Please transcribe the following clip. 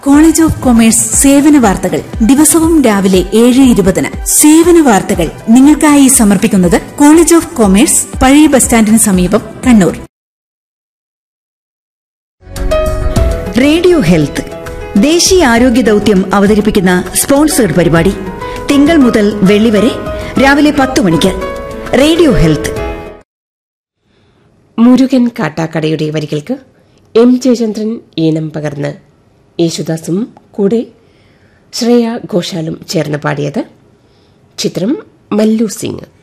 college of commerce സേവന വാർത്തകൾ ദിവസവും രാവിലെ ഏഴ് ഇരുപതിന് സേവന വാർത്തകൾ നിങ്ങൾക്കായി സമർപ്പിക്കുന്നത് കോളേജ് ഓഫ് കൊമേഴ്സ് പഴയ ബസ് സ്റ്റാൻഡിന് സമീപം കണ്ണൂർ റേഡിയോ ഹെൽത്ത് ദേശീയ ആരോഗ്യ ദൗത്യം അവതരിപ്പിക്കുന്ന സ്പോൺസേഡ് പരിപാടി തിങ്കൾ മുതൽ വെള്ളി വരെ രാവിലെ പത്ത് മണിക്ക് റേഡിയോ ഹെൽത്ത് മുരുകൻ കാട്ടാക്കടയുടെ വരികൾക്ക് എം ജയചന്ദ്രൻ ഈണം പകർന്ന് യേശുദാസും കൂടെ ശ്രേയ ഘോഷാലും ചേർന്ന് പാടിയത് ചിത്രം മല്ലു സിംഗ്